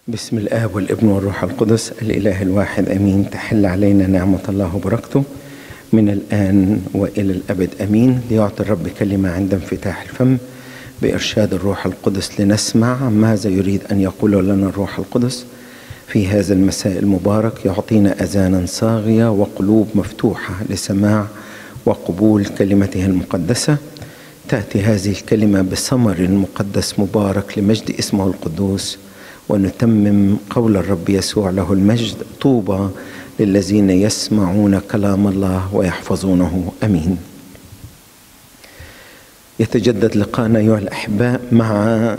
بسم الآب والابن والروح القدس الإله الواحد أمين تحل علينا نعمة الله وبركته من الآن وإلى الأبد أمين ليعطي الرب كلمة عند انفتاح الفم بإرشاد الروح القدس لنسمع ماذا يريد أن يقول لنا الروح القدس في هذا المساء المبارك يعطينا أذانا صاغية وقلوب مفتوحة لسماع وقبول كلمته المقدسة تأتي هذه الكلمة بثمر مقدس مبارك لمجد اسمه القدوس ونتمم قول الرب يسوع له المجد طوبى للذين يسمعون كلام الله ويحفظونه امين يتجدد لقاءنا ايها الاحباء مع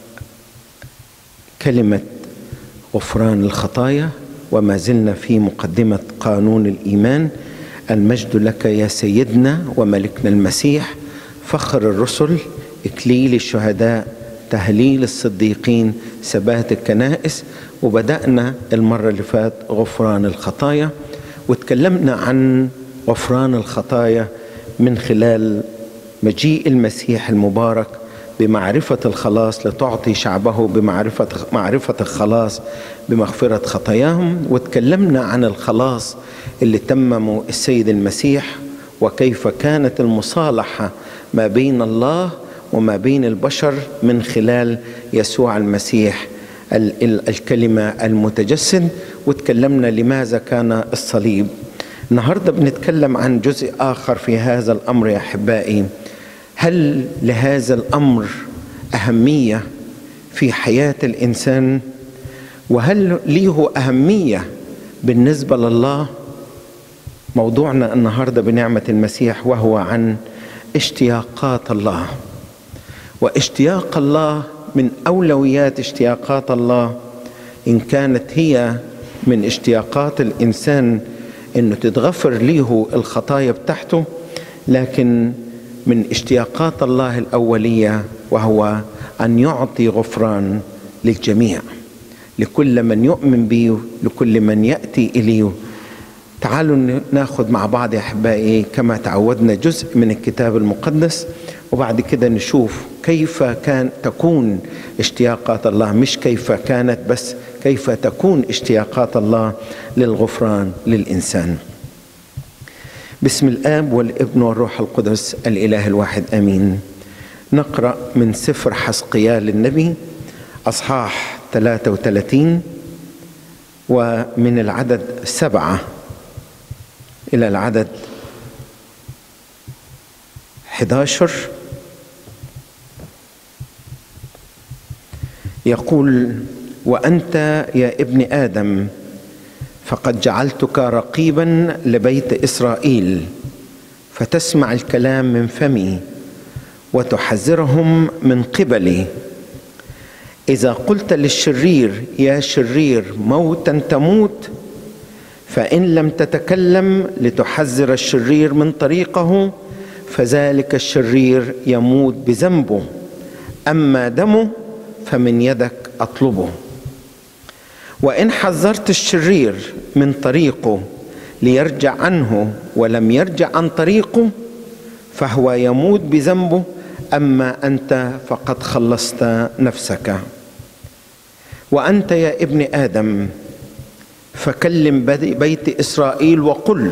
كلمه غفران الخطايا وما زلنا في مقدمه قانون الايمان المجد لك يا سيدنا وملكنا المسيح فخر الرسل اكليل الشهداء تهليل الصديقين ثبات الكنائس وبدأنا المرة اللي فات غفران الخطايا وتكلمنا عن غفران الخطايا من خلال مجيء المسيح المبارك بمعرفة الخلاص لتعطي شعبه بمعرفة معرفة الخلاص بمغفرة خطاياهم وتكلمنا عن الخلاص اللي تممه السيد المسيح وكيف كانت المصالحة ما بين الله وما بين البشر من خلال يسوع المسيح الكلمة المتجسد وتكلمنا لماذا كان الصليب النهاردة بنتكلم عن جزء آخر في هذا الأمر يا أحبائي هل لهذا الأمر أهمية في حياة الإنسان وهل له أهمية بالنسبة لله موضوعنا النهاردة بنعمة المسيح وهو عن اشتياقات الله واشتياق الله من اولويات اشتياقات الله ان كانت هي من اشتياقات الانسان انه تتغفر له الخطايا بتاعته لكن من اشتياقات الله الاوليه وهو ان يعطي غفران للجميع لكل من يؤمن به لكل من ياتي اليه تعالوا ناخذ مع بعض يا احبائي كما تعودنا جزء من الكتاب المقدس وبعد كده نشوف كيف كان تكون اشتياقات الله مش كيف كانت بس كيف تكون اشتياقات الله للغفران للانسان بسم الاب والابن والروح القدس الاله الواحد امين نقرا من سفر حسقيال النبي اصحاح 33 ومن العدد سبعه الى العدد 11 يقول وانت يا ابن ادم فقد جعلتك رقيبا لبيت اسرائيل فتسمع الكلام من فمي وتحذرهم من قبلي اذا قلت للشرير يا شرير موتا تموت فان لم تتكلم لتحذر الشرير من طريقه فذلك الشرير يموت بذنبه اما دمه فمن يدك اطلبه وان حذرت الشرير من طريقه ليرجع عنه ولم يرجع عن طريقه فهو يموت بذنبه اما انت فقد خلصت نفسك وانت يا ابن ادم فكلم بيت اسرائيل وقل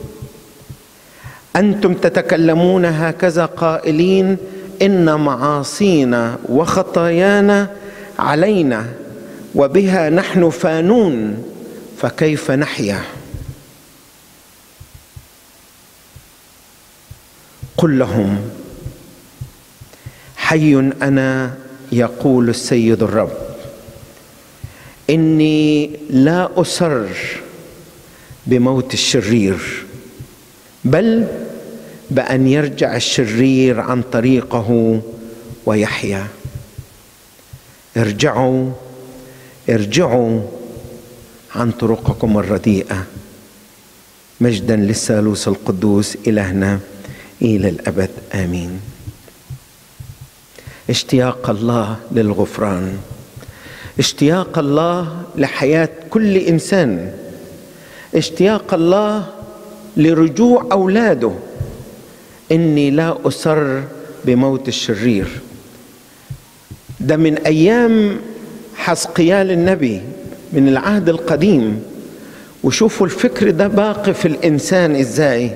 انتم تتكلمون هكذا قائلين ان معاصينا وخطايانا علينا وبها نحن فانون فكيف نحيا قل لهم حي انا يقول السيد الرب اني لا اسر بموت الشرير بل بان يرجع الشرير عن طريقه ويحيا ارجعوا ارجعوا عن طرقكم الرديئه مجدا للثالوث القدوس الهنا الى الابد امين اشتياق الله للغفران اشتياق الله لحياه كل انسان اشتياق الله لرجوع اولاده اني لا اسر بموت الشرير ده من ايام حسقيال النبي من العهد القديم وشوفوا الفكر ده باقي في الإنسان إزاي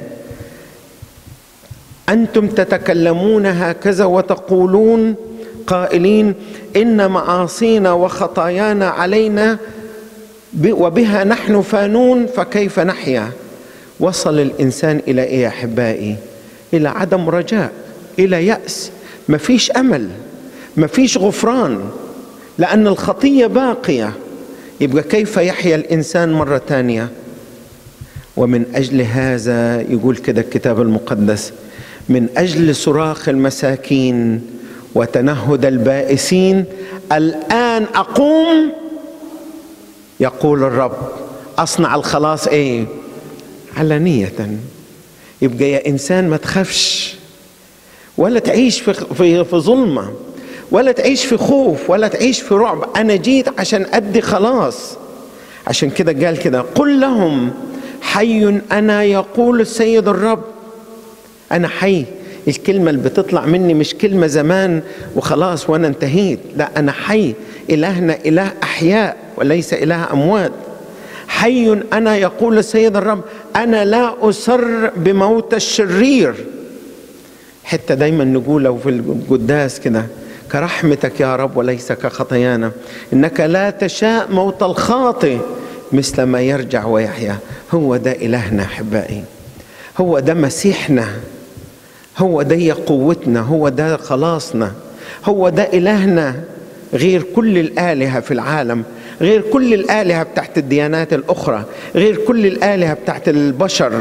أنتم تتكلمون هكذا وتقولون قائلين إن معاصينا وخطايانا علينا وبها نحن فانون فكيف نحيا وصل الإنسان إلى إيه يا أحبائي إلى عدم رجاء إلى يأس مفيش أمل مفيش غفران لأن الخطية باقية يبقى كيف يحيا الإنسان مرة ثانية ومن أجل هذا يقول كده الكتاب المقدس من أجل صراخ المساكين وتنهد البائسين الآن أقوم يقول الرب أصنع الخلاص إيه علانية يبقى يا إنسان ما تخافش ولا تعيش في, في, في ظلمة ولا تعيش في خوف ولا تعيش في رعب أنا جيت عشان أدي خلاص عشان كده قال كده قل لهم حي أنا يقول السيد الرب أنا حي الكلمة اللي بتطلع مني مش كلمة زمان وخلاص وأنا انتهيت لا أنا حي إلهنا إله أحياء وليس إله أموات حي أنا يقول السيد الرب أنا لا أسر بموت الشرير حتى دايما نقوله في القداس كده كرحمتك يا رب وليس كخطايانا إنك لا تشاء موت الخاطئ مثل ما يرجع ويحيا هو ده إلهنا أحبائي هو ده مسيحنا هو ده قوتنا هو ده خلاصنا هو ده إلهنا غير كل الآلهة في العالم غير كل الآلهة بتاعت الديانات الأخرى غير كل الآلهة بتاعت البشر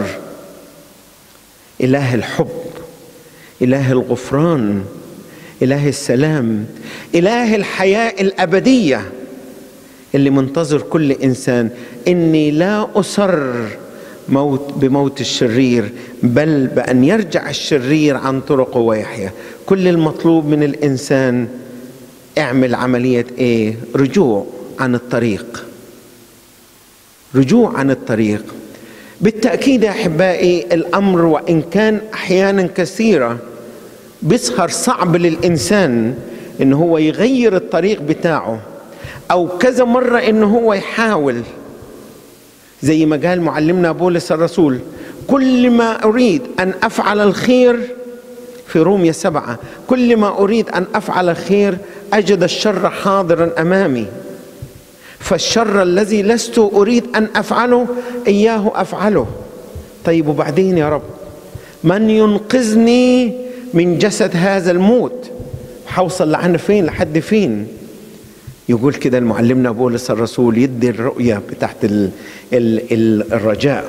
إله الحب إله الغفران إله السلام إله الحياة الأبدية اللي منتظر كل إنسان إني لا أسر موت بموت الشرير بل بأن يرجع الشرير عن طرقه ويحيا كل المطلوب من الإنسان اعمل عملية ايه رجوع عن الطريق رجوع عن الطريق بالتأكيد يا أحبائي الأمر وإن كان أحيانا كثيرة بيظهر صعب للإنسان إن هو يغير الطريق بتاعه أو كذا مرة إن هو يحاول زي ما قال معلمنا بولس الرسول كل ما أريد أن أفعل الخير في رومية سبعة كل ما أريد أن أفعل الخير أجد الشر حاضرا أمامي فالشر الذي لست أريد أن أفعله إياه أفعله طيب وبعدين يا رب من ينقذني من جسد هذا الموت حوصل لعنا فين لحد فين يقول كده المعلمنا بولس الرسول يدي الرؤية بتاعت ال ال ال الرجاء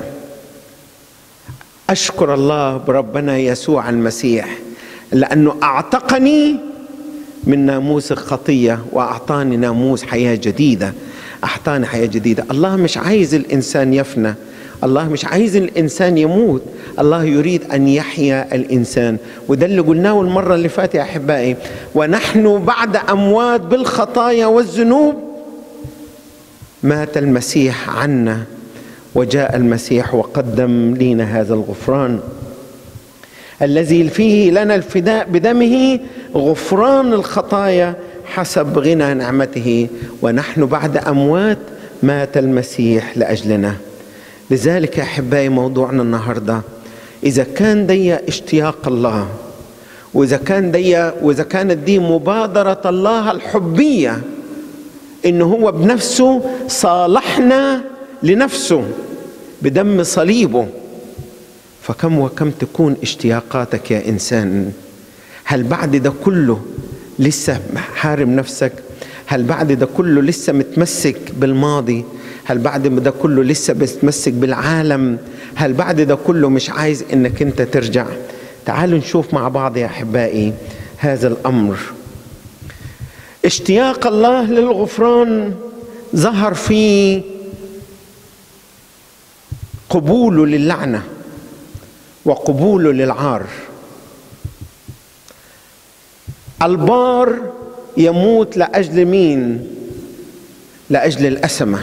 أشكر الله بربنا يسوع المسيح لأنه أعتقني من ناموس الخطية وأعطاني ناموس حياة جديدة أعطاني حياة جديدة الله مش عايز الإنسان يفنى الله مش عايز الإنسان يموت الله يريد أن يحيا الإنسان وده اللي قلناه المرة اللي فاتت يا أحبائي ونحن بعد أموات بالخطايا والذنوب مات المسيح عنا وجاء المسيح وقدم لنا هذا الغفران الذي فيه لنا الفداء بدمه غفران الخطايا حسب غنى نعمته ونحن بعد اموات مات المسيح لاجلنا لذلك يا احبائي موضوعنا النهارده اذا كان دي اشتياق الله واذا كان دي واذا كانت دي مبادره الله الحبيه ان هو بنفسه صالحنا لنفسه بدم صليبه فكم وكم تكون اشتياقاتك يا انسان هل بعد ده كله لسه حارم نفسك هل بعد ده كله لسه متمسك بالماضي هل بعد ده كله لسه متمسك بالعالم هل بعد ده كله مش عايز انك انت ترجع تعالوا نشوف مع بعض يا احبائي هذا الامر اشتياق الله للغفران ظهر في قبوله للعنه وقبوله للعار البار يموت لاجل مين لاجل الاسمه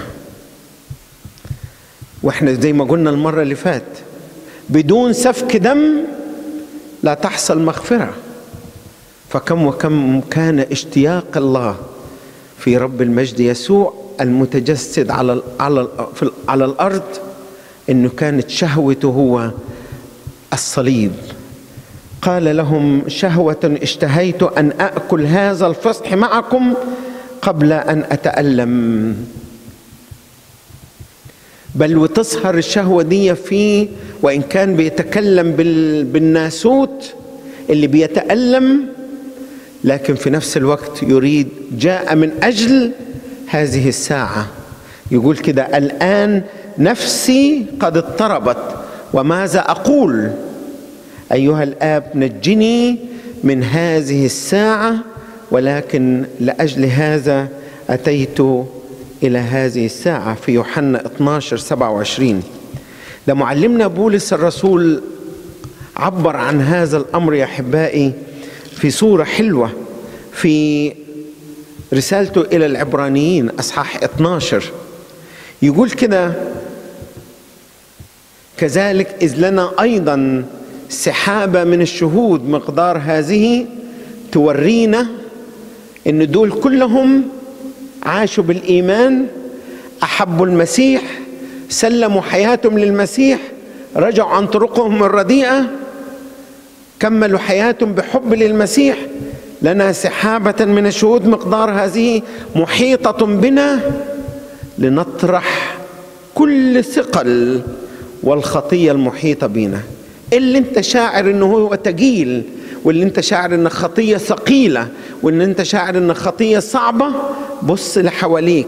واحنا زي ما قلنا المره اللي فات بدون سفك دم لا تحصل مغفره فكم وكم كان اشتياق الله في رب المجد يسوع المتجسد على على على الارض انه كانت شهوته هو الصليب قال لهم شهوة اشتهيت أن أكل هذا الفصح معكم قبل أن أتألم بل وتظهر الشهوة دي فيه وإن كان بيتكلم بالناسوت اللي بيتألم لكن في نفس الوقت يريد جاء من أجل هذه الساعة يقول كده الآن نفسي قد اضطربت وماذا أقول أيها الآب نجني من هذه الساعة ولكن لأجل هذا أتيت إلى هذه الساعة في يوحنا 12 27 ده معلمنا بولس الرسول عبر عن هذا الأمر يا أحبائي في صورة حلوة في رسالته إلى العبرانيين أصحاح 12 يقول كده كذلك إذ لنا أيضا سحابة من الشهود مقدار هذه تورينا ان دول كلهم عاشوا بالايمان احبوا المسيح سلموا حياتهم للمسيح رجعوا عن طرقهم الرديئه كملوا حياتهم بحب للمسيح لنا سحابه من الشهود مقدار هذه محيطه بنا لنطرح كل ثقل والخطيه المحيطه بنا اللي انت شاعر انه هو تقيل واللي انت شاعر ان خطيه ثقيله وان انت شاعر ان خطيه صعبه بص لحواليك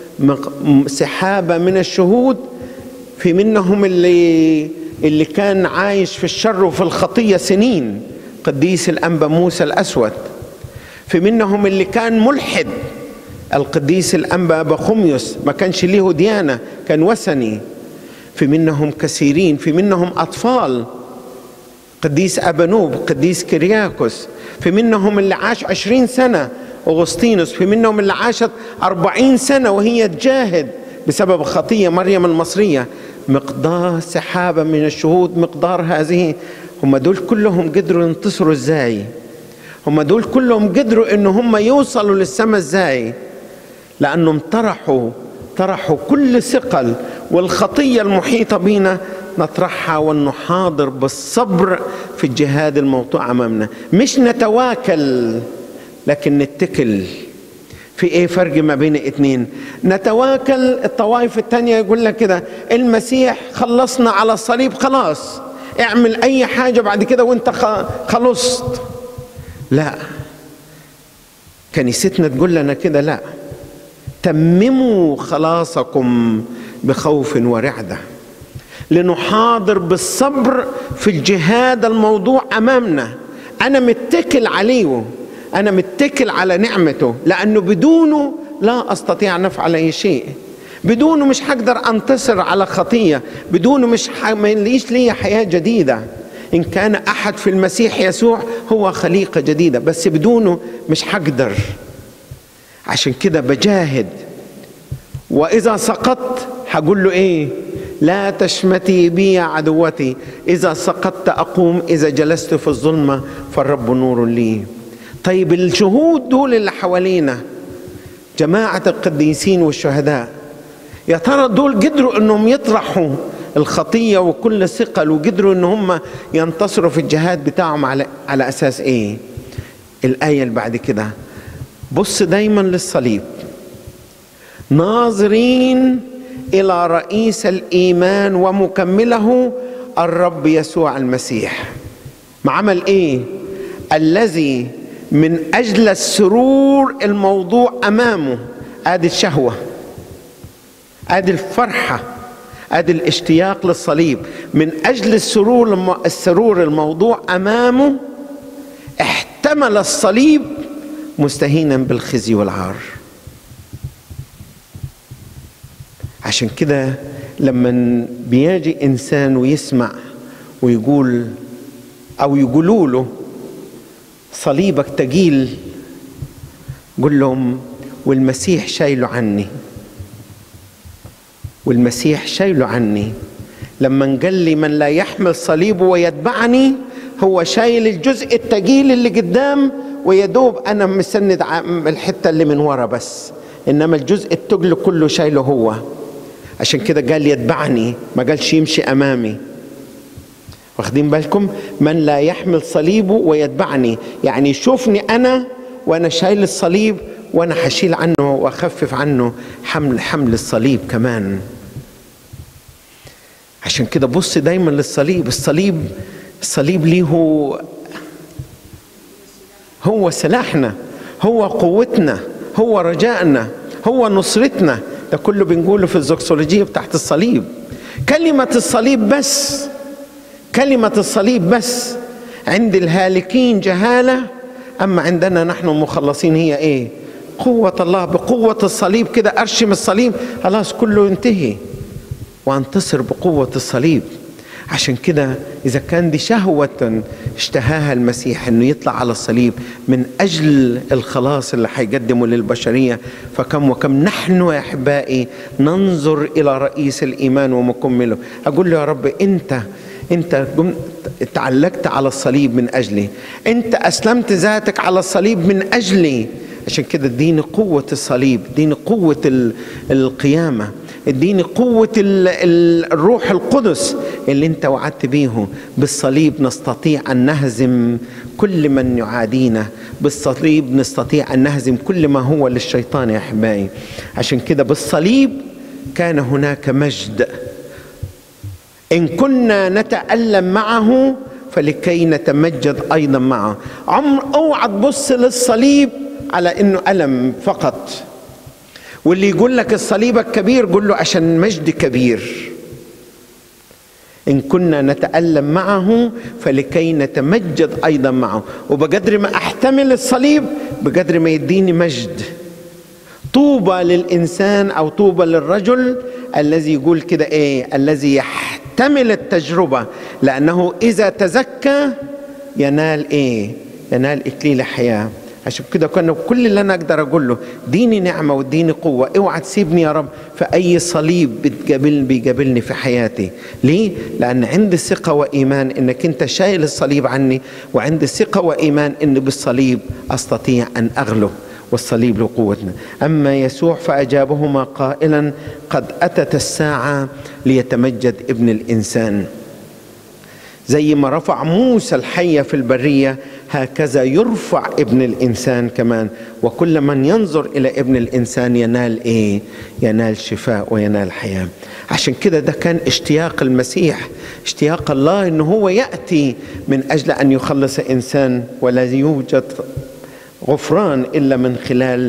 سحابه من الشهود في منهم اللي اللي كان عايش في الشر وفي الخطيه سنين قديس الانبا موسى الاسود في منهم اللي كان ملحد القديس الانبا بخميس ما كانش ليه ديانه كان وثني في منهم كثيرين في منهم اطفال قديس أبانوب قديس كرياكوس في منهم اللي عاش عشرين سنة أغسطينوس في منهم اللي عاشت أربعين سنة وهي تجاهد بسبب خطية مريم المصرية مقدار سحابة من الشهود مقدار هذه هم دول كلهم قدروا ينتصروا ازاي هم دول كلهم قدروا ان هم يوصلوا للسماء ازاي لانهم طرحوا طرحوا كل ثقل والخطيه المحيطه بنا نطرحها ونحاضر بالصبر في الجهاد الموضوع امامنا مش نتواكل لكن نتكل في ايه فرق ما بين اتنين نتواكل الطوائف التانية يقول لك كده المسيح خلصنا على الصليب خلاص اعمل اي حاجة بعد كده وانت خلصت لا كنيستنا تقول لنا كده لا تمموا خلاصكم بخوف ورعده لنحاضر بالصبر في الجهاد الموضوع امامنا انا متكل عليه انا متكل على نعمته لانه بدونه لا استطيع ان افعل اي شيء بدونه مش هقدر انتصر على خطيه بدونه مش ح... ما ليش لي حياه جديده ان كان احد في المسيح يسوع هو خليقه جديده بس بدونه مش هقدر عشان كده بجاهد واذا سقطت هقول له ايه لا تشمتي بي يا عدوتي إذا سقطت أقوم إذا جلست في الظلمة فالرب نور لي طيب الشهود دول اللي حوالينا جماعة القديسين والشهداء يا ترى دول قدروا انهم يطرحوا الخطية وكل ثقل وقدروا ان هم ينتصروا في الجهاد بتاعهم على على اساس ايه؟ الآية اللي بعد كده بص دايما للصليب ناظرين الى رئيس الايمان ومكمله الرب يسوع المسيح ما عمل ايه الذي من اجل السرور الموضوع امامه ادي الشهوه ادي الفرحه ادي الاشتياق للصليب من اجل السرور السرور الموضوع امامه احتمل الصليب مستهينا بالخزي والعار عشان كده لما بيجي انسان ويسمع ويقول او يقولوا له صليبك تقيل قل لهم والمسيح شايله عني والمسيح شايله عني لما قال لي من لا يحمل صليبه ويتبعني هو شايل الجزء التقيل اللي قدام ويدوب انا مسند الحته اللي من ورا بس انما الجزء التجل كله شايله هو عشان كده قال يتبعني ما قالش يمشي امامي واخدين بالكم من لا يحمل صليبه ويتبعني يعني يشوفني انا وانا شايل الصليب وانا هشيل عنه واخفف عنه حمل حمل الصليب كمان عشان كده بص دايما للصليب الصليب الصليب ليه هو, هو سلاحنا هو قوتنا هو رجائنا هو نصرتنا ده كله بنقوله في الزوكسولوجية بتاعت الصليب كلمة الصليب بس كلمة الصليب بس عند الهالكين جهالة أما عندنا نحن المخلصين هي إيه قوة الله بقوة الصليب كده أرشم الصليب خلاص كله ينتهي وانتصر بقوة الصليب عشان كده إذا كان دي شهوة اشتهاها المسيح أنه يطلع على الصليب من أجل الخلاص اللي حيقدمه للبشرية فكم وكم نحن يا أحبائي ننظر إلى رئيس الإيمان ومكمله أقول له يا رب أنت أنت تعلقت على الصليب من أجلي أنت أسلمت ذاتك على الصليب من أجلي عشان كده اديني قوة الصليب اديني قوة القيامة اديني قوة الروح القدس اللي انت وعدت بيه بالصليب نستطيع ان نهزم كل من يعادينا بالصليب نستطيع ان نهزم كل ما هو للشيطان يا احبائي عشان كده بالصليب كان هناك مجد ان كنا نتالم معه فلكي نتمجد ايضا معه عمر اوعى تبص للصليب على انه الم فقط واللي يقول لك الصليب الكبير قول له عشان مجد كبير إن كنا نتألم معه فلكي نتمجد أيضا معه وبقدر ما أحتمل الصليب بقدر ما يديني مجد طوبى للإنسان أو طوبى للرجل الذي يقول كده إيه الذي يحتمل التجربة لأنه إذا تزكى ينال إيه ينال إكليل حياة عشان كده كنا كل اللي انا اقدر اقول له ديني نعمه واديني قوه اوعى تسيبني يا رب في اي صليب بتقابل بيقابلني في حياتي ليه لان عندي ثقه وايمان انك انت شايل الصليب عني وعندي ثقه وايمان ان بالصليب استطيع ان اغلب والصليب له قوتنا أما يسوع فأجابهما قائلا قد أتت الساعة ليتمجد ابن الإنسان زي ما رفع موسى الحية في البرية هكذا يرفع ابن الإنسان كمان وكل من ينظر إلى ابن الإنسان ينال إيه ينال شفاء وينال حياة عشان كده ده كان اشتياق المسيح اشتياق الله أنه هو يأتي من أجل أن يخلص إنسان ولا يوجد غفران إلا من خلال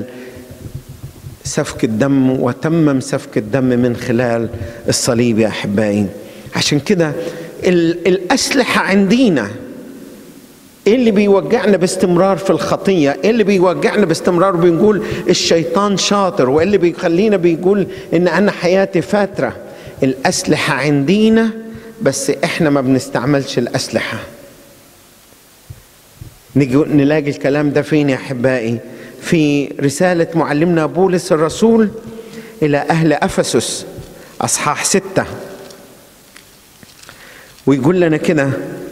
سفك الدم وتمم سفك الدم من خلال الصليب يا أحبائي عشان كده الأسلحة عندنا ايه اللي بيوجعنا باستمرار في الخطيه ايه اللي بيوجعنا باستمرار بنقول الشيطان شاطر وايه اللي بيخلينا بيقول ان انا حياتي فاتره الاسلحه عندنا بس احنا ما بنستعملش الاسلحه نيجي نلاقي الكلام ده فين يا احبائي في رساله معلمنا بولس الرسول الى اهل افسس اصحاح سته ويقول لنا كده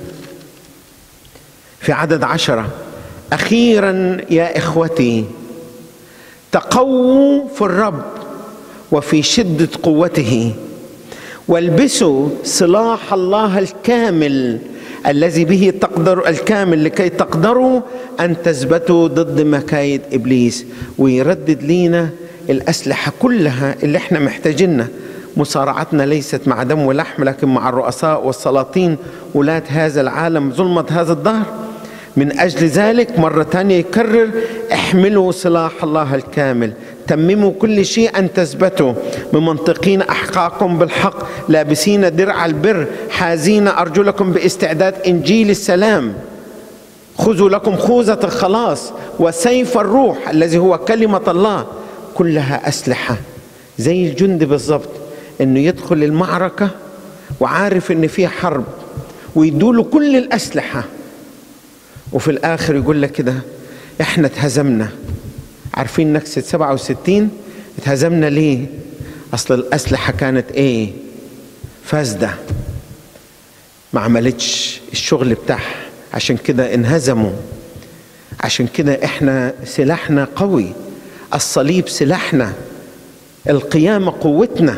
في عدد عشرة أخيرا يا إخوتي تقووا في الرب وفي شدة قوته والبسوا صلاح الله الكامل الذي به تقدر الكامل لكي تقدروا أن تثبتوا ضد مكايد إبليس ويردد لينا الأسلحة كلها اللي احنا محتاجينها مصارعتنا ليست مع دم ولحم لكن مع الرؤساء والسلاطين ولاة هذا العالم ظلمة هذا الدهر من أجل ذلك مرة ثانية يكرر احملوا سلاح الله الكامل تمموا كل شيء أن تثبتوا ممنطقين أحقاكم بالحق لابسين درع البر حازين أرجلكم باستعداد إنجيل السلام خذوا لكم خوذة الخلاص وسيف الروح الذي هو كلمة الله كلها أسلحة زي الجند بالضبط انه يدخل المعركة وعارف ان في حرب ويدوله كل الأسلحة وفي الآخر يقول لك كده احنا اتهزمنا عارفين نكسة 67 اتهزمنا ليه أصل الأسلحة كانت ايه فاسدة ما عملتش الشغل بتاعها عشان كده انهزموا عشان كده احنا سلاحنا قوي الصليب سلاحنا القيامة قوتنا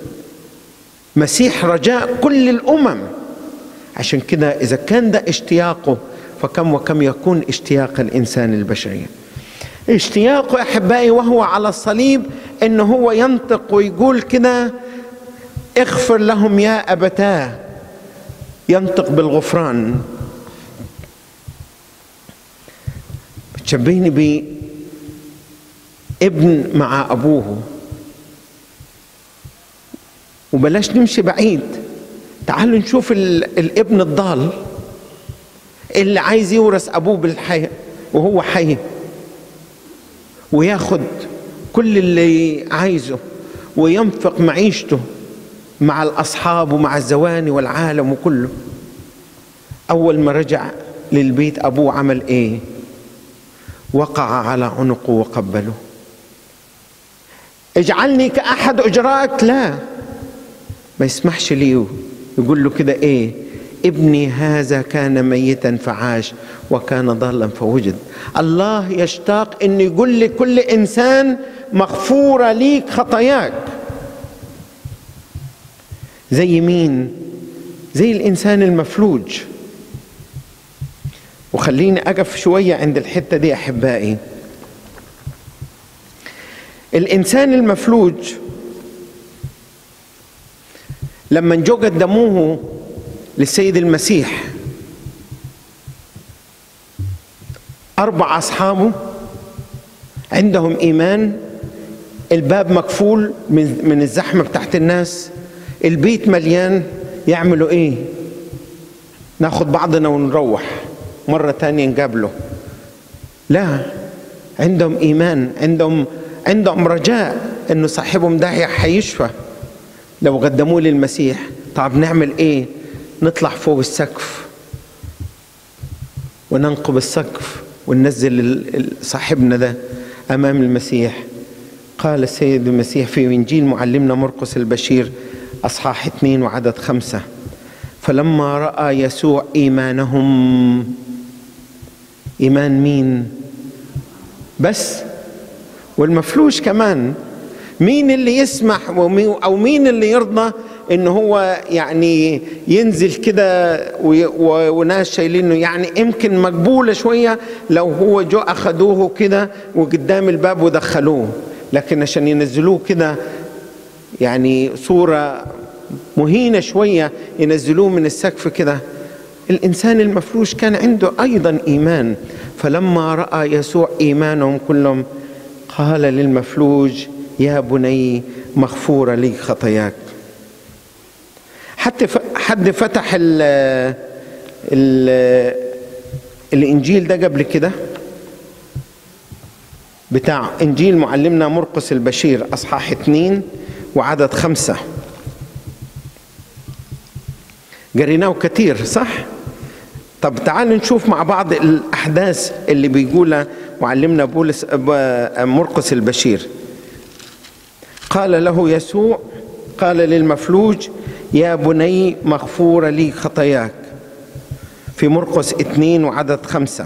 مسيح رجاء كل الأمم عشان كده إذا كان ده اشتياقه فكم وكم يكون اشتياق الإنسان البشري اشتياقه أحبائي وهو على الصليب إن هو ينطق ويقول كده اغفر لهم يا أبتاه ينطق بالغفران تشبهني بابن مع أبوه وبلاش نمشي بعيد تعالوا نشوف الابن الضال اللي عايز يورث ابوه بالحياه وهو حي وياخد كل اللي عايزه وينفق معيشته مع الاصحاب ومع الزواني والعالم وكله اول ما رجع للبيت ابوه عمل ايه وقع على عنقه وقبله اجعلني كاحد اجراك لا ما يسمحش ليه يقول له كده ايه ابني هذا كان ميتا فعاش وكان ضالا فوجد الله يشتاق ان يقول لكل انسان مغفوره ليك خطاياك زي مين زي الانسان المفلوج وخليني اقف شويه عند الحته دي احبائي الانسان المفلوج لما جو قدموه للسيد المسيح أربع أصحابه عندهم إيمان الباب مقفول من من الزحمة بتاعت الناس البيت مليان يعملوا إيه؟ ناخد بعضنا ونروح مرة تانية نقابله لا عندهم إيمان عندهم عندهم رجاء إنه صاحبهم ده حيشفى لو قدموه للمسيح طب نعمل ايه نطلع فوق السقف وننقب السقف وننزل صاحبنا ده امام المسيح قال السيد المسيح في انجيل معلمنا مرقس البشير اصحاح اثنين وعدد خمسه فلما راى يسوع ايمانهم ايمان مين بس والمفلوش كمان مين اللي يسمح او مين اللي يرضى ان هو يعني ينزل كده وناس شايلينه يعني يمكن مقبولة شوية لو هو جو أخدوه كده وقدام الباب ودخلوه لكن عشان ينزلوه كده يعني صورة مهينة شوية ينزلوه من السقف كده الإنسان المفروش كان عنده أيضا إيمان فلما رأى يسوع إيمانهم كلهم قال للمفلوج يا بني مغفورة لي خطاياك حتى حد فتح ال ال الإنجيل ده قبل كده بتاع إنجيل معلمنا مرقس البشير أصحاح اثنين وعدد خمسة قريناه كتير صح؟ طب تعالوا نشوف مع بعض الأحداث اللي بيقولها معلمنا بولس مرقس البشير قال له يسوع قال للمفلوج يا بني مغفورة لي خطاياك في مرقس اثنين وعدد خمسة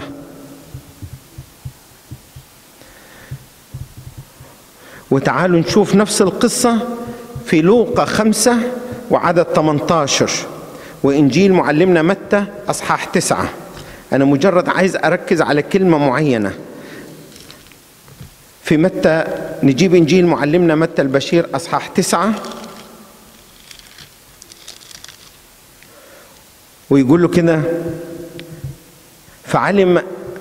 وتعالوا نشوف نفس القصة في لوقا خمسة وعدد 18 وإنجيل معلمنا متى أصحاح تسعة أنا مجرد عايز أركز على كلمة معينة في متى نجيب إنجيل معلمنا متى البشير أصحاح تسعة ويقول له كده فعلم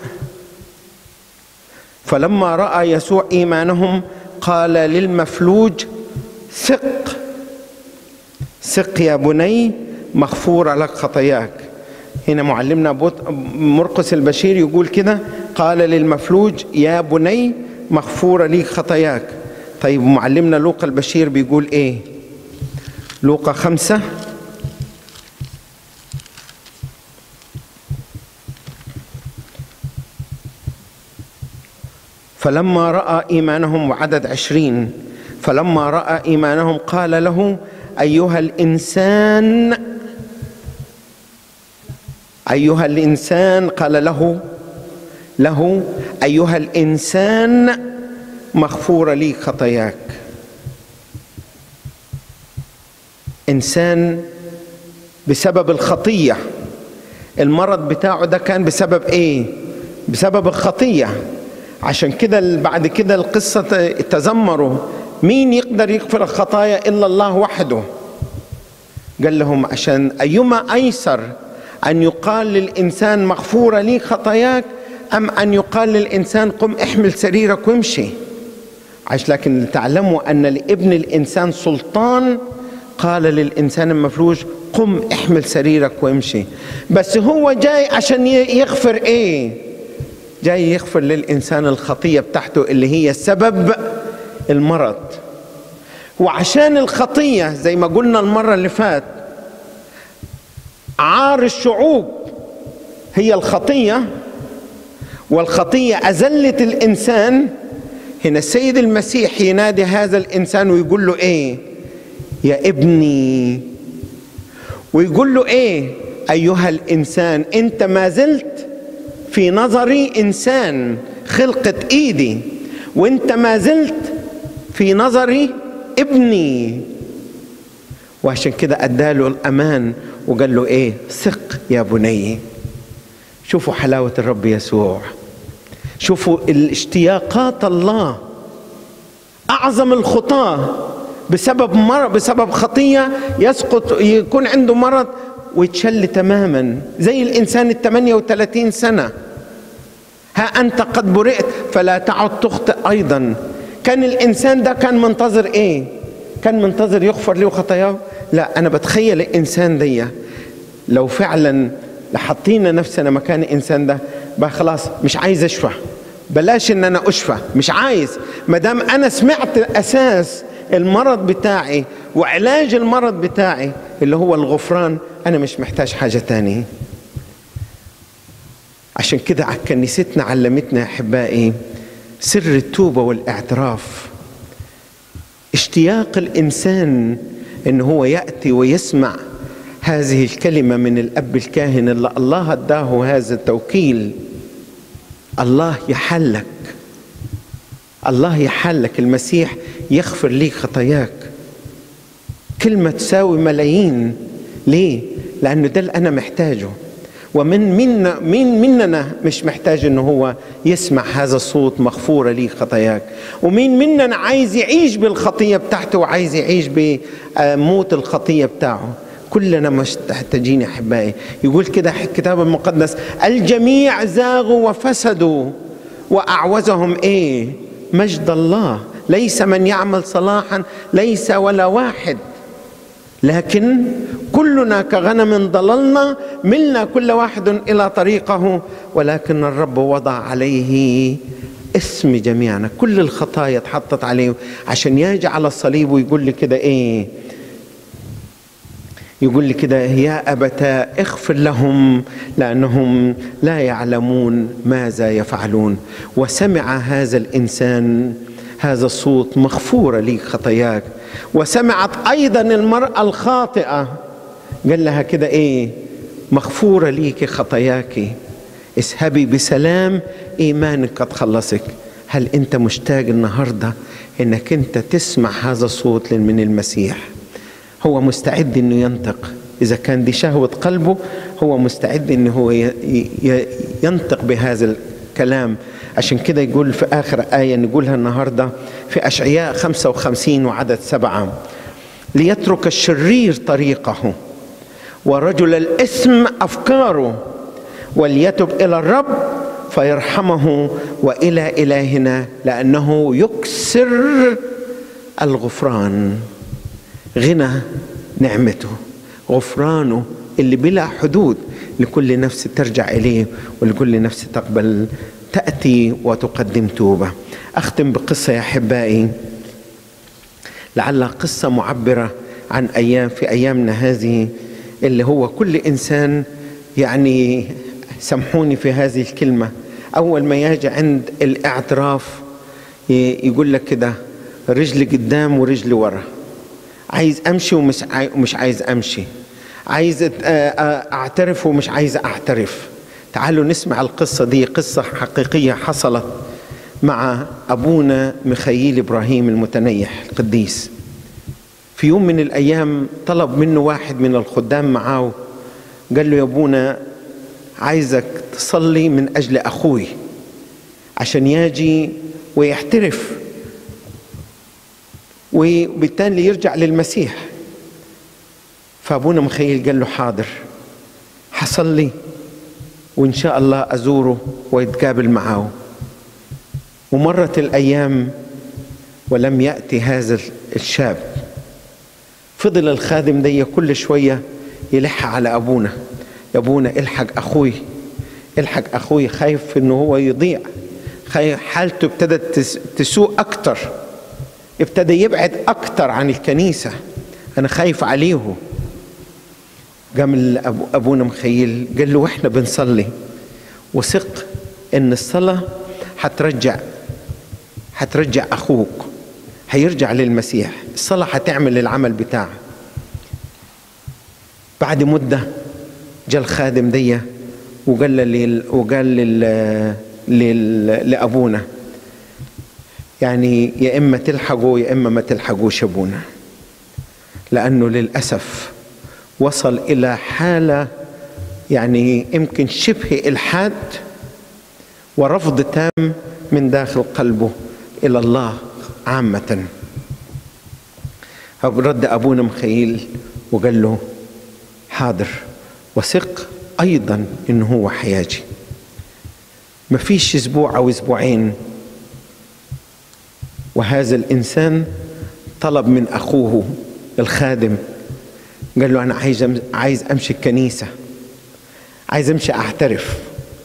فلما راى يسوع ايمانهم قال للمفلوج ثق ثق يا بني مغفورة لك خطاياك هنا معلمنا مرقس البشير يقول كده قال للمفلوج يا بني مغفورة ليك خطاياك طيب معلمنا لوقا البشير بيقول ايه لوقا خمسة فلما رأى إيمانهم وعدد عشرين فلما رأى إيمانهم قال له أيها الإنسان أيها الإنسان قال له له أيها الإنسان مغفورة لي خطاياك إنسان بسبب الخطية المرض بتاعه ده كان بسبب إيه؟ بسبب الخطية عشان كده بعد كده القصة تذمروا مين يقدر يغفر الخطايا إلا الله وحده قال لهم عشان أيما أيسر أن يقال للإنسان مغفورة لي خطاياك أم أن يقال للإنسان قم احمل سريرك وامشي عش لكن تعلموا أن لابن الإنسان سلطان قال للإنسان المفلوج قم احمل سريرك وامشي بس هو جاي عشان يغفر ايه جاي يغفر للإنسان الخطية بتاعته اللي هي سبب المرض وعشان الخطية زي ما قلنا المرة اللي فات عار الشعوب هي الخطية والخطية أزلت الإنسان هنا السيد المسيح ينادي هذا الإنسان ويقول له إيه يا ابني ويقول له إيه أيها الإنسان أنت ما زلت في نظري إنسان خلقة إيدي وأنت ما زلت في نظري ابني وعشان كده اداله الامان وقال له ايه ثق يا بني شوفوا حلاوه الرب يسوع شوفوا الاشتياقات الله اعظم الخطاه بسبب مرض بسبب خطيه يسقط يكون عنده مرض ويتشل تماما زي الانسان ال 38 سنه ها انت قد برئت فلا تعد تخطئ ايضا كان الانسان ده كان منتظر ايه كان منتظر يغفر له خطاياه لا انا بتخيل الانسان دي لو فعلا لحطينا نفسنا مكان الانسان ده بقى خلاص مش عايز اشفى بلاش ان انا اشفى مش عايز ما دام انا سمعت اساس المرض بتاعي وعلاج المرض بتاعي اللي هو الغفران انا مش محتاج حاجه تانية عشان كده كنيستنا علمتنا يا احبائي سر التوبه والاعتراف اشتياق الانسان ان هو ياتي ويسمع هذه الكلمه من الاب الكاهن اللي الله اداه هذا التوكيل الله يحلك الله يحلك المسيح يغفر لي خطاياك كلمه تساوي ملايين ليه لانه ده اللي انا محتاجه ومن منا مين مننا مش محتاج انه هو يسمع هذا الصوت مغفوره لي خطاياك ومين مننا عايز يعيش بالخطيه بتاعته وعايز يعيش بموت الخطيه بتاعه كلنا مش محتاجين يا احبائي يقول كده الكتاب المقدس الجميع زاغوا وفسدوا واعوزهم ايه مجد الله ليس من يعمل صلاحا ليس ولا واحد لكن كلنا كغنم ضللنا ملنا كل واحد الى طريقه ولكن الرب وضع عليه اسم جميعنا كل الخطايا اتحطت عليه عشان يجي على الصليب ويقول لي كده ايه يقول لي كده يا أبتا اغفر لهم لأنهم لا يعلمون ماذا يفعلون وسمع هذا الإنسان هذا الصوت مغفورة لي خطاياك وسمعت أيضا المرأة الخاطئة قال لها كده إيه مغفورة ليك خطاياك اذهبي بسلام إيمانك قد خلصك هل أنت مشتاق النهاردة أنك أنت تسمع هذا الصوت من المسيح هو مستعد أنه ينطق إذا كان دي شهوة قلبه هو مستعد أنه هو ينطق بهذا الكلام عشان كده يقول في آخر آية نقولها النهاردة في أشعياء 55 وعدد سبعة ليترك الشرير طريقه ورجل الإثم أفكاره وليتب إلى الرب فيرحمه وإلى إلهنا لأنه يكسر الغفران غنى نعمته غفرانه اللي بلا حدود لكل نفس ترجع إليه ولكل نفس تقبل تأتي وتقدم توبة أختم بقصة يا أحبائي لعلها قصة معبرة عن أيام في أيامنا هذه اللي هو كل إنسان يعني سامحوني في هذه الكلمة أول ما يجي عند الاعتراف يقول لك كده رجل قدام ورجل ورا عايز أمشي ومش ومش عايز أمشي عايز أعترف ومش عايز أعترف تعالوا نسمع القصة دي قصة حقيقية حصلت مع أبونا مخيل إبراهيم المتنيح القديس في يوم من الأيام طلب منه واحد من الخدام معاه قال له يا أبونا عايزك تصلي من أجل أخوي عشان يجي ويحترف وبالتالي يرجع للمسيح فأبونا مخيل قال له حاضر حصلي وإن شاء الله أزوره ويتقابل معه ومرت الأيام ولم يأتي هذا الشاب فضل الخادم دي كل شوية يلح على أبونا يا أبونا الحق أخوي الحق أخوي خايف إنه هو يضيع حالته ابتدت تسوء أكتر ابتدى يبعد أكتر عن الكنيسة أنا خايف عليه قام أبونا مخيل قال له وإحنا بنصلي وثق إن الصلاة حترجع حترجع أخوك هيرجع للمسيح الصلاة حتعمل العمل بتاعها بعد مدة جاء الخادم دي وقال لي وقال لل لل لأبونا يعني يا إما تلحقوا يا إما ما تلحقوش أبونا لأنه للأسف وصل إلى حالة يعني يمكن شبه إلحاد ورفض تام من داخل قلبه إلى الله عامة رد أبونا مخيل وقال له حاضر وثق أيضا إنه هو حياجي ما فيش أسبوع أو أسبوعين وهذا الإنسان طلب من أخوه الخادم قال له أنا عايز عايز أمشي الكنيسة عايز أمشي أعترف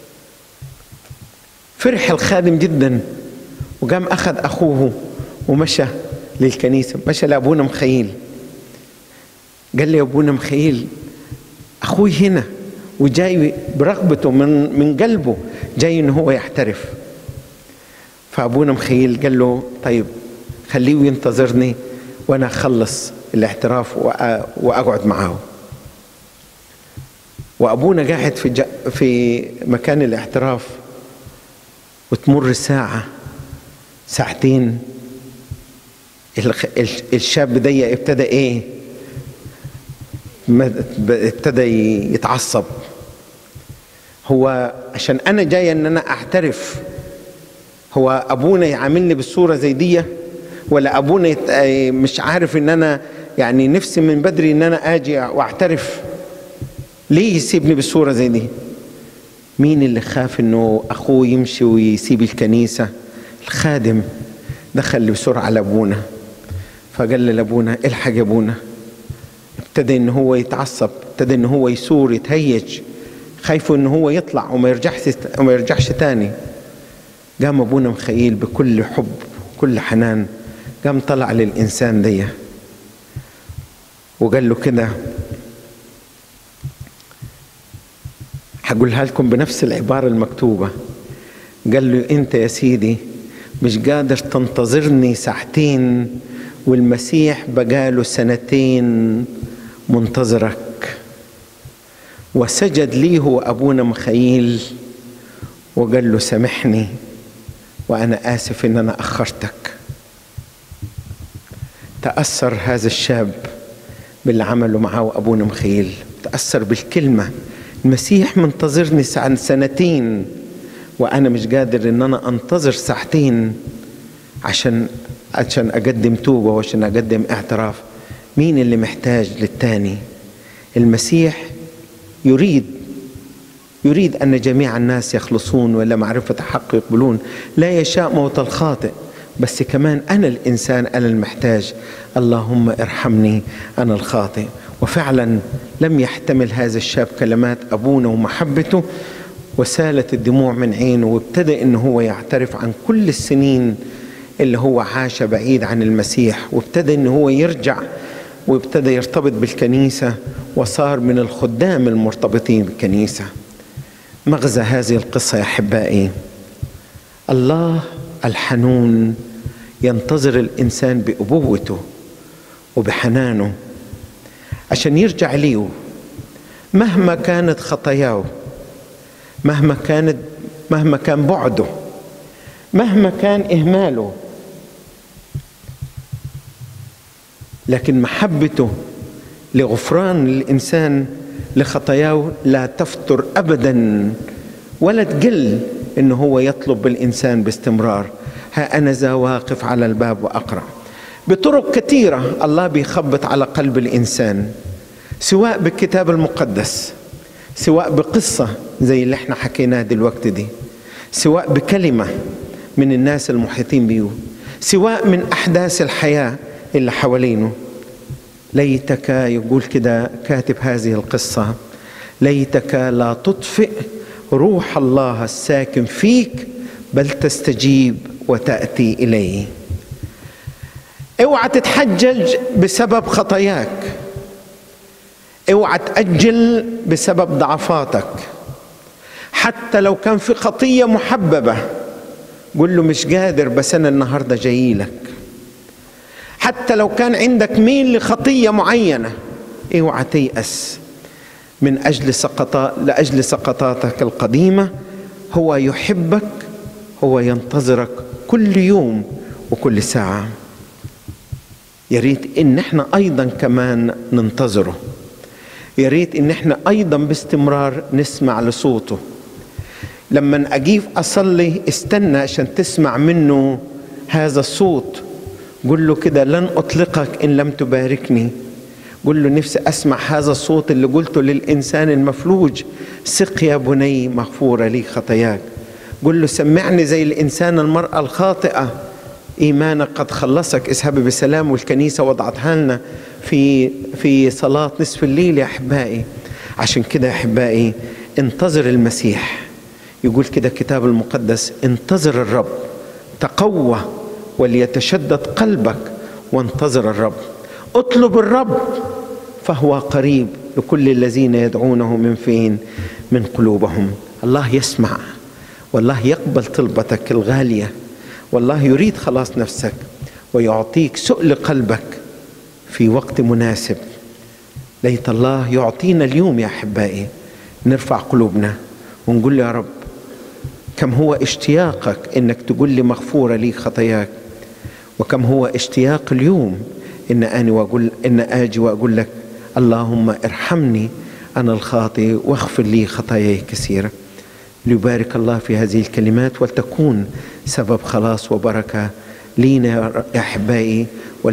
فرح الخادم جدا وقام أخذ أخوه ومشى للكنيسة مشى لأبونا مخيل قال لي يا أبونا مخيل أخوي هنا وجاي برغبته من من قلبه جاي إن هو يحترف فأبونا مخيل قال له طيب خليه ينتظرني وأنا أخلص الاعتراف وأقعد معاه وأبونا قاعد في في مكان الاعتراف وتمر ساعة ساعتين الشاب ده ابتدى ايه ابتدى يتعصب هو عشان انا جاي ان انا اعترف هو ابونا يعاملني بالصوره زي دي ولا ابونا مش عارف ان انا يعني نفسي من بدري ان انا اجي واعترف ليه يسيبني بالصوره زي دي مين اللي خاف انه اخوه يمشي ويسيب الكنيسه الخادم دخل بسرعه لابونا فقال لابونا الحق يا ابونا ابتدى ان هو يتعصب ابتدى ان هو يثور يتهيج خايف ان هو يطلع وما يرجعش وما يرجعش تاني قام ابونا مخيل بكل حب كل حنان قام طلع للانسان دي وقال له كده هقولها لكم بنفس العبارة المكتوبة قال له أنت يا سيدي مش قادر تنتظرني ساعتين والمسيح بقاله سنتين منتظرك وسجد لي هو أبونا مخيل وقال له سامحني وأنا آسف إن أنا أخرتك تأثر هذا الشاب باللي عمله معه أبونا مخيل تأثر بالكلمة المسيح منتظرني عن سنتين وأنا مش قادر إن أنا أنتظر ساعتين عشان عشان أقدم توبة وعشان أقدم اعتراف مين اللي محتاج للتاني المسيح يريد يريد أن جميع الناس يخلصون ولا معرفة الحق يقبلون لا يشاء موت الخاطئ بس كمان أنا الإنسان أنا المحتاج اللهم ارحمني أنا الخاطئ وفعلا لم يحتمل هذا الشاب كلمات أبونا ومحبته وسالت الدموع من عينه وابتدأ إن هو يعترف عن كل السنين اللي هو عاش بعيد عن المسيح وابتدى إن هو يرجع وابتدى يرتبط بالكنيسة وصار من الخدام المرتبطين بالكنيسة مغزى هذه القصة يا أحبائي الله الحنون ينتظر الإنسان بأبوته وبحنانه عشان يرجع ليه مهما كانت خطاياه مهما كانت مهما كان بعده مهما كان إهماله لكن محبته لغفران الإنسان لخطاياه لا تفتر أبدا ولا تقل إنه هو يطلب الإنسان باستمرار ها أنا ذا واقف على الباب وأقرأ بطرق كثيرة الله بيخبط على قلب الإنسان سواء بالكتاب المقدس سواء بقصة زي اللي احنا حكيناها دلوقتي دي سواء بكلمة من الناس المحيطين بيه سواء من أحداث الحياة اللي حوالينه ليتك يقول كده كاتب هذه القصة ليتك لا تطفئ روح الله الساكن فيك بل تستجيب وتأتي إليه اوعى تتحجج بسبب خطاياك اوعى تأجل بسبب ضعفاتك حتى لو كان في خطية محببة قل له مش قادر بس أنا النهاردة جاي لك حتى لو كان عندك ميل لخطية معينة اوعى تيأس من أجل سقطات لأجل سقطاتك القديمة هو يحبك هو ينتظرك كل يوم وكل ساعة يا ريت إن احنا أيضا كمان ننتظره يا ريت إن احنا أيضا باستمرار نسمع لصوته لما أجيب أصلي استنى عشان تسمع منه هذا الصوت قل له كده لن أطلقك إن لم تباركني قل له نفسي أسمع هذا الصوت اللي قلته للإنسان المفلوج سق يا بني مغفورة لي خطاياك قل له سمعني زي الإنسان المرأة الخاطئة إيمانك قد خلصك اذهبي بسلام والكنيسة وضعتها لنا في في صلاة نصف الليل يا أحبائي عشان كده يا أحبائي انتظر المسيح يقول كده الكتاب المقدس انتظر الرب تقوى وليتشدد قلبك وانتظر الرب اطلب الرب فهو قريب لكل الذين يدعونه من فين من قلوبهم الله يسمع والله يقبل طلبتك الغاليه والله يريد خلاص نفسك ويعطيك سؤل قلبك في وقت مناسب ليت الله يعطينا اليوم يا احبائي نرفع قلوبنا ونقول يا رب كم هو اشتياقك انك تقول لي مغفوره لي خطاياك وكم هو اشتياق اليوم ان اني واقول ان اجي واقول لك اللهم ارحمني انا الخاطئ واغفر لي خطاياي كثيره ليبارك الله في هذه الكلمات ولتكون سبب خلاص وبركه لينا يا احبائي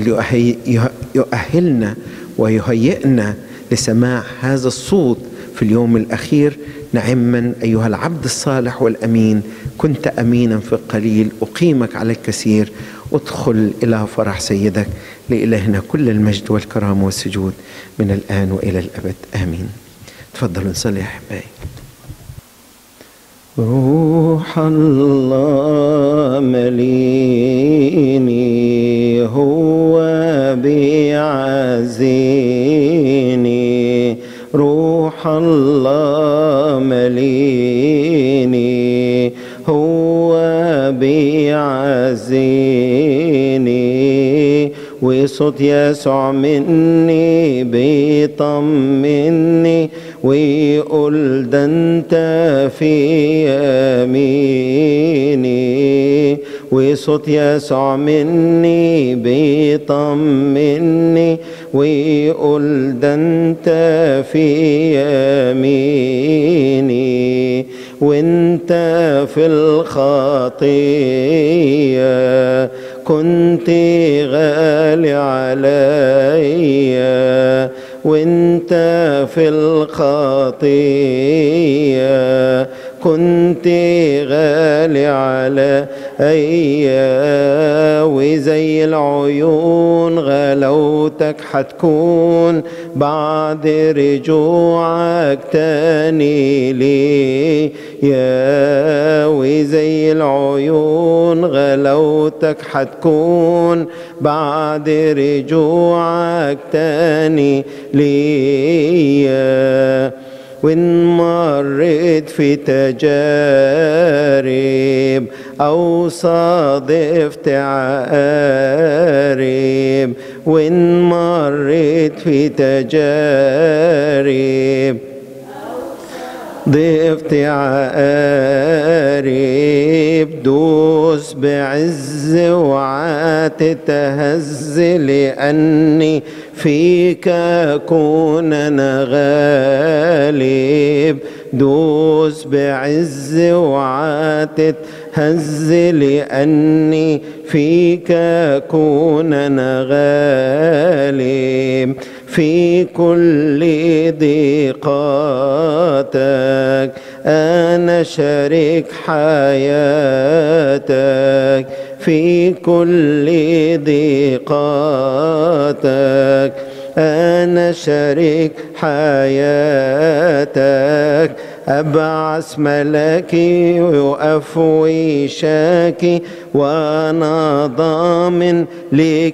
وليؤهلنا ويهيئنا لسماع هذا الصوت في اليوم الاخير نعما ايها العبد الصالح والامين كنت امينا في القليل اقيمك على الكثير ادخل الى فرح سيدك لالهنا كل المجد والكرامه والسجود من الان والى الابد امين تفضلوا نصلي يا احبائي روح الله مليني هو بيعزيني روح الله مليني هو بيعزيني وصوت يسوع مني بيطمني ويقول ده انت في يميني وصوت يسوع مني بيطمني ويقول ده انت في يميني وانت في الخطيه كنت غالي عليا وانت في الخطيه كنت غالي عليا وزي العيون غلوتك حتكون بعد رجوعك تاني لي يا وزي العيون غلوتك حتكون بعد رجوعك تاني ليا وإن مريت في تجارب أو صادفت عقارب وإن مريت في تجارب ضيفتي عقارب دوس بعز وعاتتهز لأني فيك أكون أنا غالب دوس بعز وعاتت هز لأني فيك أكون أنا غالب في كل ضيقاتك أنا شريك حياتك في كل ضيقاتك أنا شريك حياتك أبعث ملكي ويقف ويشاكي وأنا ضامن ليك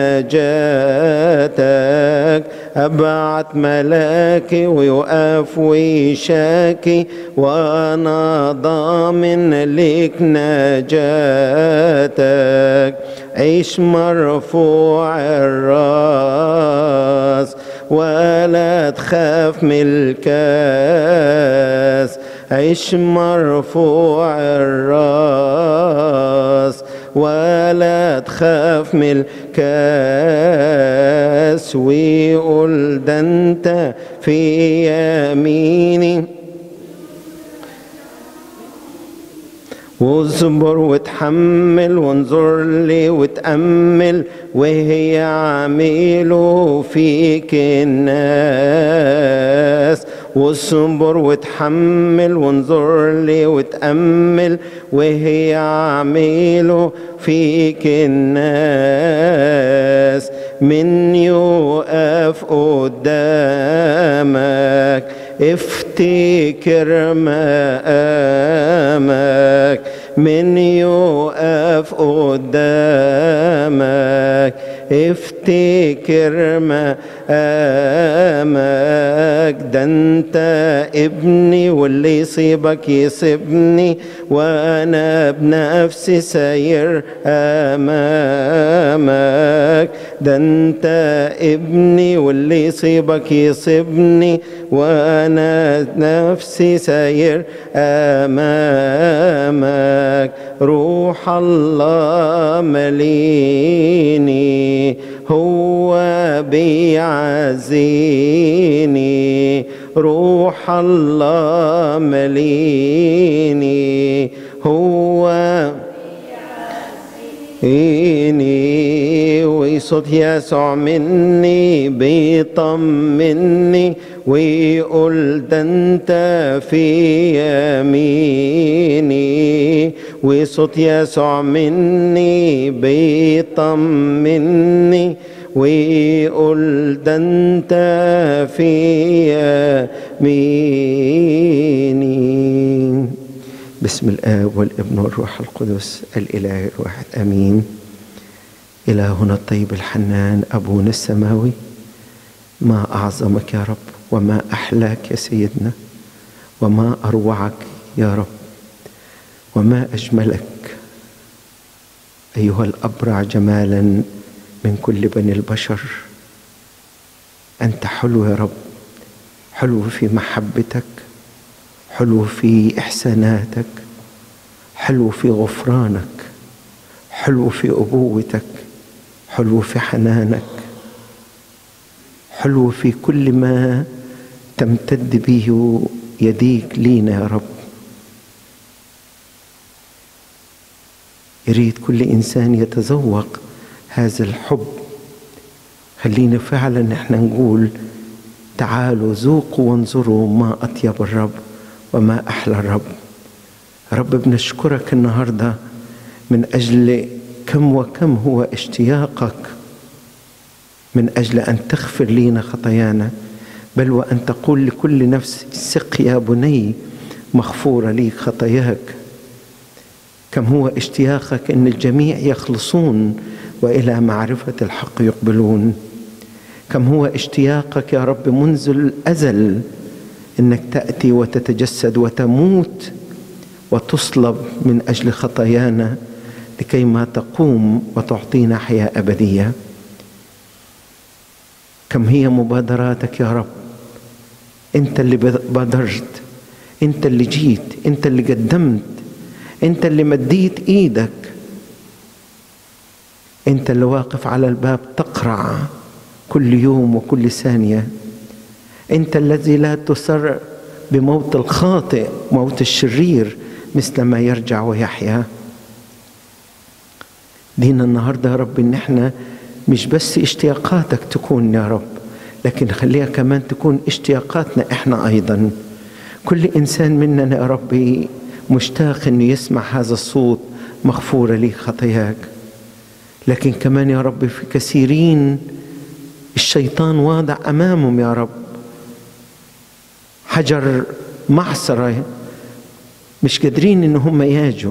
نجاتك أبعث ملاكي ويقف ويشاكي وأنا ضامن ليك نجاتك عيش مرفوع الراس ولا تخاف من الكاس عيش مرفوع الراس ولا تخاف من الكاس ويقول ده انت في يميني واصبر وتحمل وانظر لي وتأمل وهي عميله فيك الناس واصبر وتحمل وانظر لي وتأمل وهي عميله فيك الناس من يقف قدامك افتكر مقامك من يقف قدامك افتكر مقامك ده انت ابني واللي يصيبك يصيبني وانا بنفسي ساير امامك ده انت ابني واللي يصيبك يصيبني وانا نفسي ساير امامك روح الله مليني هو بيعزيني روح الله مليني هو إني وصوت يسوع مني بيطمني ويقول ده انت في يميني وصوت يسوع مني بيطمني ويقول ده انت في يميني بسم الآب والابن والروح القدس الإله الواحد آمين إلهنا الطيب الحنان أبونا السماوي ما أعظمك يا رب وما أحلاك يا سيدنا وما أروعك يا رب وما أجملك أيها الأبرع جمالا من كل بني البشر أنت حلو يا رب حلو في محبتك حلو في إحساناتك حلو في غفرانك حلو في أبوتك حلو في حنانك حلو في كل ما تمتد به يديك لينا يا رب يريد كل إنسان يتذوق هذا الحب خلينا فعلا احنا نقول تعالوا ذوقوا وانظروا ما أطيب الرب وما أحلى الرب رب بنشكرك النهاردة من أجل كم وكم هو اشتياقك من أجل أن تغفر لنا خطايانا بل وأن تقول لكل نفس سق يا بني مغفورة لي خطاياك كم هو اشتياقك أن الجميع يخلصون وإلى معرفة الحق يقبلون كم هو اشتياقك يا رب منذ الأزل انك تاتي وتتجسد وتموت وتصلب من اجل خطايانا لكي ما تقوم وتعطينا حياه ابديه كم هي مبادراتك يا رب انت اللي بادرت انت اللي جيت انت اللي قدمت انت اللي مديت ايدك انت اللي واقف على الباب تقرع كل يوم وكل ثانيه انت الذي لا تسر بموت الخاطئ موت الشرير مثل ما يرجع ويحيا دينا النهارده يا رب ان احنا مش بس اشتياقاتك تكون يا رب لكن خليها كمان تكون اشتياقاتنا احنا ايضا كل انسان مننا يا ربي مشتاق انه يسمع هذا الصوت مغفوره لي خطاياك لكن كمان يا رب في كثيرين الشيطان واضع امامهم يا رب حجر معصره مش قادرين ان هم ياجوا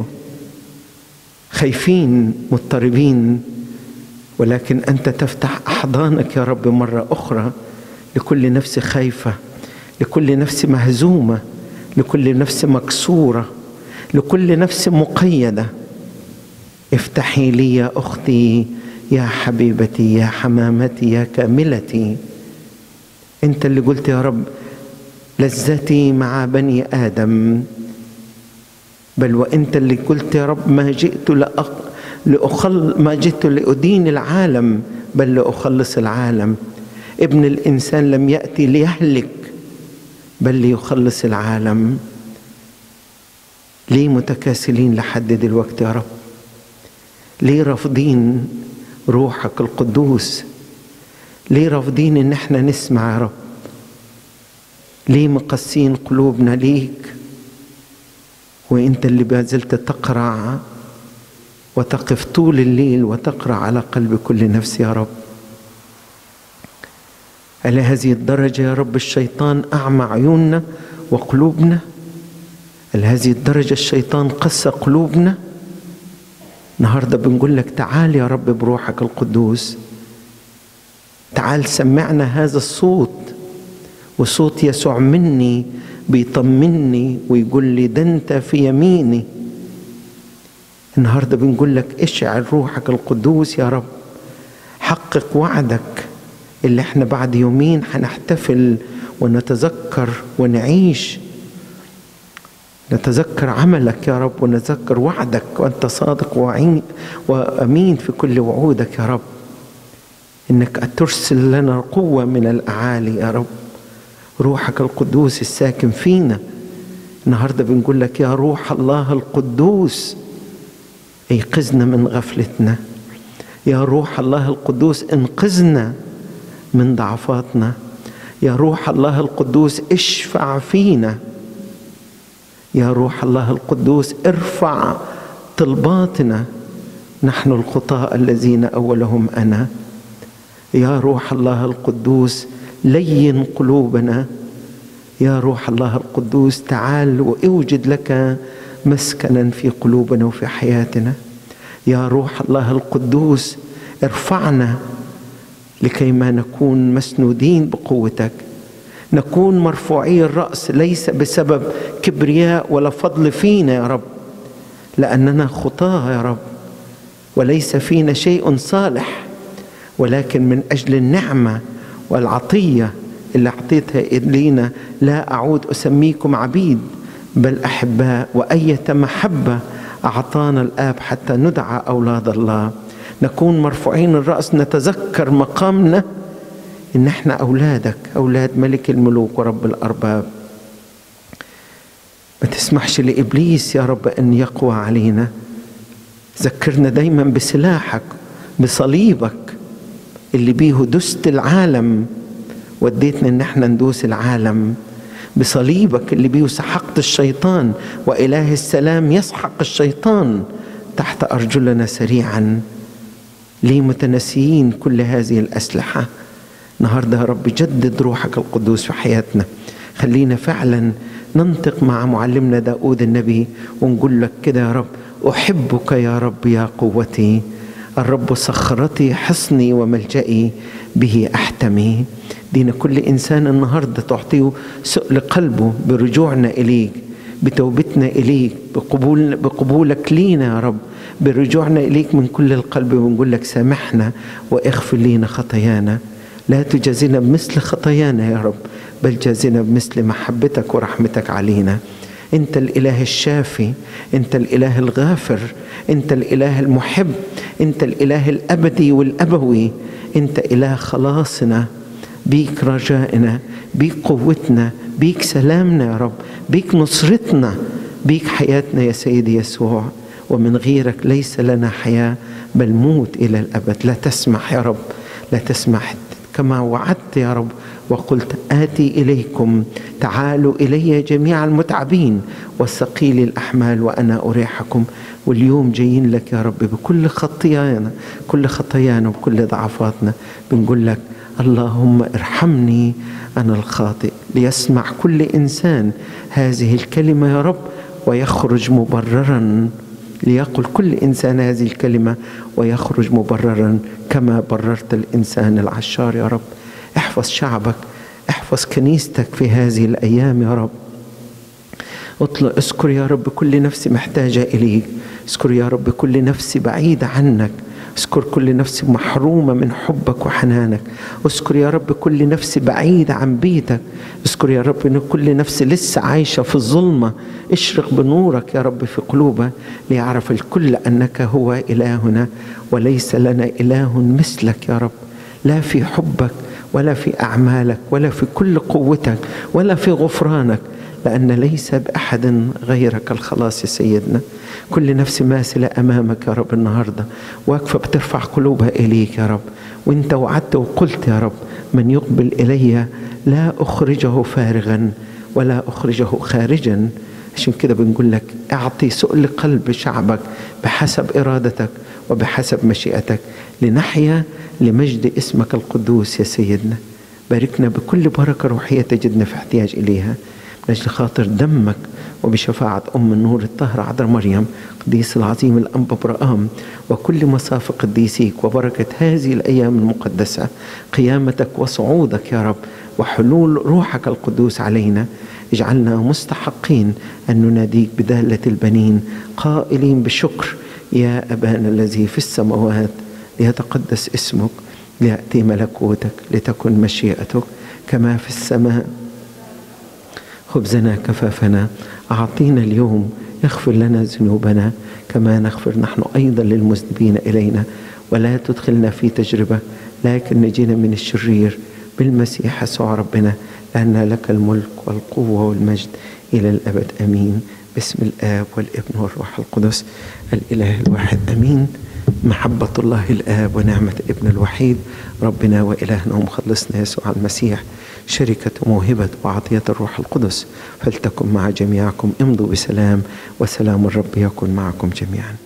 خايفين مضطربين ولكن انت تفتح احضانك يا رب مره اخرى لكل نفس خايفه لكل نفس مهزومه لكل نفس مكسوره لكل نفس مقيده افتحي لي يا اختي يا حبيبتي يا حمامتي يا كاملتي انت اللي قلت يا رب لذتي مع بني ادم بل وانت اللي قلت يا رب ما جئت لأق... لأخل ما جئت لأدين العالم بل لأخلص العالم ابن الإنسان لم يأتي ليهلك بل ليخلص العالم ليه متكاسلين لحد دلوقتي يا رب ليه رافضين روحك القدوس ليه رافضين ان احنا نسمع يا رب ليه مقسين قلوبنا ليك وانت اللي بازلت تقرع وتقف طول الليل وتقرا على قلب كل نفس يا رب على هذه الدرجه يا رب الشيطان اعمى عيوننا وقلوبنا على هذه الدرجه الشيطان قسى قلوبنا النهارده بنقول لك تعال يا رب بروحك القدوس تعال سمعنا هذا الصوت وصوت يسوع مني بيطمني ويقول لي ده انت في يميني النهارده بنقول لك اشعل روحك القدوس يا رب حقق وعدك اللي احنا بعد يومين هنحتفل ونتذكر ونعيش نتذكر عملك يا رب ونتذكر وعدك وانت صادق وعين وامين في كل وعودك يا رب انك ترسل لنا قوه من الاعالي يا رب روحك القدوس الساكن فينا النهارده بنقول لك يا روح الله القدوس ايقظنا من غفلتنا يا روح الله القدوس انقذنا من ضعفاتنا يا روح الله القدوس اشفع فينا يا روح الله القدوس ارفع طلباتنا نحن الخطاة الذين أولهم أنا يا روح الله القدوس لين قلوبنا يا روح الله القدوس تعال واوجد لك مسكنا في قلوبنا وفي حياتنا يا روح الله القدوس ارفعنا لكي ما نكون مسنودين بقوتك نكون مرفوعي الراس ليس بسبب كبرياء ولا فضل فينا يا رب لاننا خطاه يا رب وليس فينا شيء صالح ولكن من اجل النعمه والعطيه اللي اعطيتها الينا لا اعود اسميكم عبيد بل احباء واية محبه اعطانا الاب حتى ندعى اولاد الله نكون مرفوعين الراس نتذكر مقامنا ان احنا اولادك اولاد ملك الملوك ورب الارباب ما تسمحش لابليس يا رب ان يقوى علينا ذكرنا دايما بسلاحك بصليبك اللي بيه دست العالم وديتنا ان احنا ندوس العالم بصليبك اللي بيه سحقت الشيطان واله السلام يسحق الشيطان تحت ارجلنا سريعا ليه متناسيين كل هذه الاسلحه النهارده يا رب جدد روحك القدوس في حياتنا خلينا فعلا ننطق مع معلمنا داود النبي ونقول لك كده يا رب احبك يا رب يا قوتي الرب صخرتي حصني وملجئي به احتمي دينا كل انسان النهارده تعطيه سؤل قلبه برجوعنا اليك بتوبتنا اليك بقبول بقبولك لينا يا رب برجوعنا اليك من كل القلب ونقول لك سامحنا واغفر لينا خطايانا لا تجازينا بمثل خطايانا يا رب بل جازنا بمثل محبتك ورحمتك علينا انت الاله الشافي انت الاله الغافر انت الاله المحب انت الاله الابدي والابوي انت اله خلاصنا بيك رجائنا بيك قوتنا بيك سلامنا يا رب بيك نصرتنا بيك حياتنا يا سيدي يسوع ومن غيرك ليس لنا حياه بل موت الى الابد لا تسمح يا رب لا تسمح كما وعدت يا رب وقلت آتي إليكم تعالوا إلي جميع المتعبين والثقيل الأحمال وأنا أريحكم واليوم جايين لك يا رب بكل خطايانا كل خطايانا وكل ضعفاتنا بنقول لك اللهم ارحمني أنا الخاطئ ليسمع كل إنسان هذه الكلمة يا رب ويخرج مبررا ليقل كل إنسان هذه الكلمة ويخرج مبررا كما بررت الإنسان العشار يا رب احفظ شعبك احفظ كنيستك في هذه الأيام يا رب اطلع اذكر يا رب كل نفس محتاجة إليك اذكر يا رب كل نفس بعيدة عنك اذكر كل نفس محرومة من حبك وحنانك اذكر يا رب كل نفس بعيدة عن بيتك اذكر يا رب ان كل نفس لسه عايشة في الظلمة اشرق بنورك يا رب في قلوبها ليعرف الكل انك هو الهنا وليس لنا اله مثلك يا رب لا في حبك ولا في اعمالك ولا في كل قوتك ولا في غفرانك لأن ليس بأحد غيرك الخلاص يا سيدنا كل نفس ماثلة أمامك يا رب النهاردة واقفة بترفع قلوبها إليك يا رب وانت وعدت وقلت يا رب من يقبل إلي لا أخرجه فارغا ولا أخرجه خارجا عشان كده بنقول لك اعطي سؤل قلب شعبك بحسب ارادتك وبحسب مشيئتك لنحيا لمجد اسمك القدوس يا سيدنا باركنا بكل بركه روحيه تجدنا في احتياج اليها من اجل خاطر دمك وبشفاعة أم النور الطاهرة عذراء مريم قديس العظيم الأنبا برآم وكل مصاف قديسيك وبركة هذه الأيام المقدسة قيامتك وصعودك يا رب وحلول روحك القدوس علينا اجعلنا مستحقين أن نناديك بدالة البنين قائلين بشكر يا أبانا الذي في السماوات ليتقدس اسمك ليأتي ملكوتك لتكن مشيئتك كما في السماء خبزنا كفافنا أعطينا اليوم اغفر لنا ذنوبنا كما نغفر نحن أيضا للمذنبين إلينا ولا تدخلنا في تجربة لكن نجينا من الشرير بالمسيح يسوع ربنا لأن لك الملك والقوة والمجد إلى الأبد أمين باسم الآب والابن والروح القدس الإله الواحد أمين محبة الله الآب ونعمة ابن الوحيد ربنا وإلهنا ومخلصنا يسوع المسيح شركة موهبة وعطية الروح القدس فلتكن مع جميعكم امضوا بسلام وسلام الرب يكن معكم جميعا